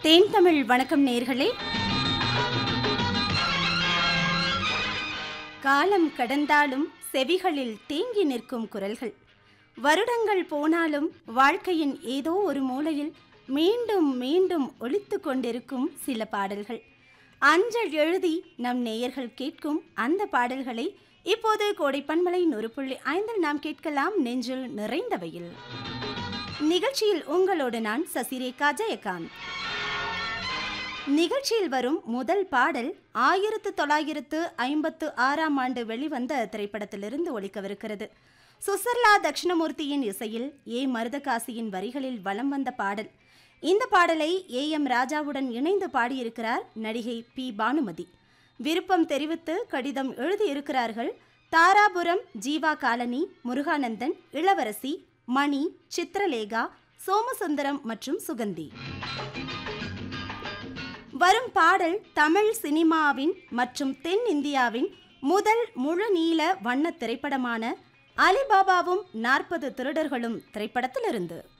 தேன் தமிழ் வணக்கம் நேர்களே காலம் கடந்தாலும் செவிகளில் தேங்கி நிற்கும் குரல்கள் வருடங்கள் போனாலும் வாழ்க்கையின் ஏதோ ஒரு மூலையில் மீண்டும் மீண்டும் ஒலித்து கொண்டிருக்கும் சில பாடல்கள் அஞ்சல் எழுதி நம் நேயர்கள் கேட்கும் அந்த பாடல்களை இப்போது கோடை பண்பலை நூறு புள்ளி ஐந்தில் நாம் கேட்கலாம் நெஞ்சில் நிறைந்தவையில் நிகழ்ச்சியில் உங்களோடு நான் சசிரேகா ஜெயகாந்த் நிகழ்ச்சியில் வரும் முதல் பாடல் ஆயிரத்து தொள்ளாயிரத்து ஐம்பத்து ஆறாம் ஆண்டு வெளிவந்த திரைப்படத்திலிருந்து ஒலிக்கவிருக்கிறது சுசர்லா தட்சிணமூர்த்தியின் இசையில் ஏ மருதகாசியின் வரிகளில் வலம் வந்த பாடல் இந்த பாடலை ஏ எம் ராஜாவுடன் இணைந்து பாடியிருக்கிறார் நடிகை பி பானுமதி விருப்பம் தெரிவித்து கடிதம் எழுதியிருக்கிறார்கள் தாராபுரம் ஜீவா காலனி முருகானந்தன் இளவரசி மணி சித்ரலேகா சோமசுந்தரம் மற்றும் சுகந்தி வரும் பாடல் தமிழ் சினிமாவின் மற்றும் தென் இந்தியாவின் முதல் முழு நீள வண்ண திரைப்படமான அலிபாபாவும் நாற்பது திருடர்களும் திரைப்படத்திலிருந்து